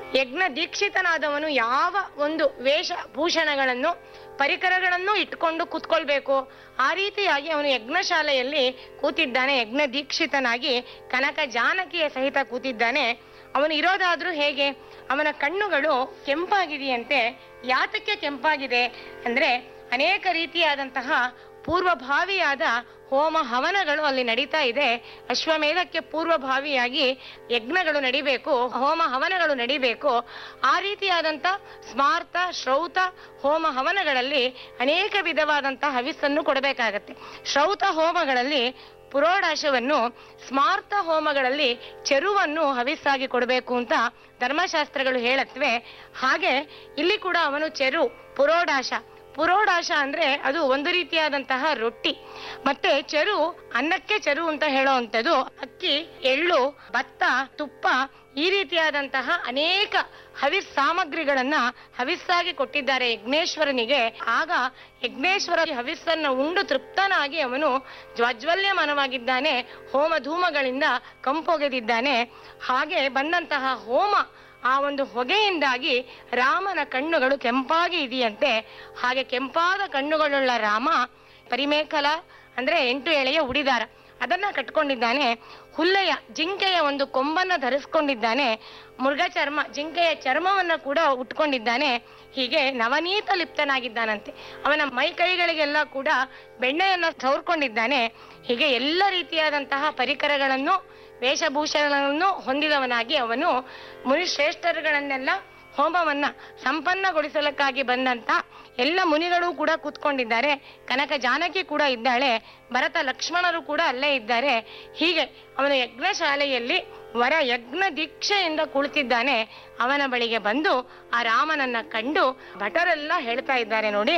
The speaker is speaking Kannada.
ಯಜ್ಞ ದೀಕ್ಷಿತನಾದವನು ಯಾವ ಒಂದು ವೇಷ ಭೂಷಣಗಳನ್ನು ಪರಿಕರಗಳನ್ನು ಇಟ್ಕೊಂಡು ಕೂತ್ಕೊಳ್ಬೇಕು ಆ ರೀತಿಯಾಗಿ ಅವನು ಯಜ್ಞಶಾಲೆಯಲ್ಲಿ ಕೂತಿದ್ದಾನೆ ಯಜ್ಞ ದೀಕ್ಷಿತನಾಗಿ ಕನಕ ಜಾನಕಿಯ ಸಹಿತ ಕೂತಿದ್ದಾನೆ ಅವನು ಇರೋದಾದ್ರೂ ಹೇಗೆ ಅವನ ಕಣ್ಣುಗಳು ಕೆಂಪಾಗಿದೆಯಂತೆ ಯಾತಕ್ಕೆ ಕೆಂಪಾಗಿದೆ ಅಂದ್ರೆ ಅನೇಕ ರೀತಿಯಾದಂತಹ ಪೂರ್ವಭಾವಿಯಾದ ಹೋಮ ಹವನಗಳು ಅಲ್ಲಿ ನಡೀತಾ ಇದೆ ಅಶ್ವಮೇಧಕ್ಕೆ ಪೂರ್ವಭಾವಿಯಾಗಿ ಯಜ್ಞಗಳು ನಡಿಬೇಕು ಹೋಮ ಹವನಗಳು ನಡಿಬೇಕು ಆ ರೀತಿಯಾದಂತ ಸ್ಮಾರ್ತ ಶ್ರೌತ ಹೋಮ ಹವನಗಳಲ್ಲಿ ಅನೇಕ ವಿಧವಾದಂತಹ ಹವಿಸ್ಸನ್ನು ಕೊಡಬೇಕಾಗತ್ತೆ ಶ್ರೌತ ಹೋಮಗಳಲ್ಲಿ ಪುರೋಡಾಶವನ್ನು ಸ್ಮಾರ್ತ ಹೋಮಗಳಲ್ಲಿ ಚೆರುವನ್ನು ಹವಿಸ್ಸಾಗಿ ಕೊಡಬೇಕು ಅಂತ ಧರ್ಮಶಾಸ್ತ್ರಗಳು ಹೇಳತ್ವೆ ಹಾಗೆ ಇಲ್ಲಿ ಕೂಡ ಅವನು ಚೆರು ಪುರೋಡಾಶ ಪುರೋಡಾಶ ಅಂದ್ರೆ ಅದು ಒಂದು ರೀತಿಯಾದಂತಹ ರೊಟ್ಟಿ ಮತ್ತೆ ಚೆರು ಅನ್ನಕ್ಕೆ ಚೆರು ಅಂತ ಹೇಳೋವಂಥದ್ದು ಅಕ್ಕಿ ಎಳ್ಳು ಭತ್ತ ತುಪ್ಪ ಈ ರೀತಿಯಾದಂತಹ ಅನೇಕ ಹವಿಸ್ ಸಾಮಗ್ರಿಗಳನ್ನ ಹವಿಸ್ಸಾಗಿ ಕೊಟ್ಟಿದ್ದಾರೆ ಯಜ್ಞೇಶ್ವರನಿಗೆ ಆಗ ಯಜ್ಞೇಶ್ವರ ಹವಿಸ್ಸನ್ನ ಉಂಡು ತೃಪ್ತನಾಗಿ ಅವನು ಜ್ವಾಜ್ವಲ್ಯಮಾನವಾಗಿದ್ದಾನೆ ಹೋಮ ಧೂಮಗಳಿಂದ ಕಂಪೊಗೆದಿದ್ದಾನೆ ಹಾಗೆ ಬಂದಂತಹ ಹೋಮ ಆ ಒಂದು ಹೊಗೆಯಿಂದಾಗಿ ರಾಮನ ಕಣ್ಣುಗಳು ಕೆಂಪಾಗಿ ಇದೆಯಂತೆ ಹಾಗೆ ಕೆಂಪಾದ ಕಣ್ಣುಗಳುಳ್ಳ ರಾಮ ಪರಿಮೇಖಲ ಅಂದ್ರೆ ಎಂಟು ಎಳೆಯ ಉಡಿದಾರ ಅದನ್ನ ಕಟ್ಕೊಂಡಿದ್ದಾನೆ ಹುಲ್ಲೆಯ ಜಿಂಕೆಯ ಒಂದು ಕೊಂಬನ್ನ ಧರಿಸ್ಕೊಂಡಿದ್ದಾನೆ ಮೃಗ ಚರ್ಮ ಜಿಂಕೆಯ ಚರ್ಮವನ್ನ ಕೂಡ ಉಟ್ಕೊಂಡಿದ್ದಾನೆ ಹೀಗೆ ನವನೀತ ಲಿಪ್ತನಾಗಿದ್ದಾನಂತೆ ಅವನ ಮೈ ಕೈಗಳಿಗೆಲ್ಲ ಕೂಡ ಬೆಣ್ಣೆಯನ್ನ ಸವರ್ಕೊಂಡಿದ್ದಾನೆ ಹೀಗೆ ಎಲ್ಲ ರೀತಿಯಾದಂತಹ ಪರಿಕರಗಳನ್ನು ವೇಷಭೂಷಣಗಳನ್ನು ಹೊಂದಿದವನಾಗಿ ಅವನು ಮುನಿಶ್ರೇಷ್ಠರುಗಳನ್ನೆಲ್ಲ ಹೋಮವನ್ನ ಸಂಪನ್ನಗೊಳಿಸಲಕ್ಕಾಗಿ ಬಂದಂತ ಎಲ್ಲ ಮುನಿಗಳು ಕೂಡ ಕೂತ್ಕೊಂಡಿದ್ದಾರೆ ಕನಕ ಜಾನಕಿ ಕೂಡ ಇದ್ದಾಳೆ ಭರತ ಲಕ್ಷ್ಮಣರು ಕೂಡ ಅಲ್ಲೇ ಇದ್ದಾರೆ ಹೀಗೆ ಅವನ ಯಜ್ಞಶಾಲೆಯಲ್ಲಿ ವರ ಯಜ್ಞ ದೀಕ್ಷೆಯಿಂದ ಕುಳಿತಿದ್ದಾನೆ ಅವನ ಬಳಿಗೆ ಬಂದು ಆ ರಾಮನನ್ನ ಕಂಡು ಭಟರೆಲ್ಲ ಹೇಳ್ತಾ ಇದ್ದಾರೆ ನೋಡಿ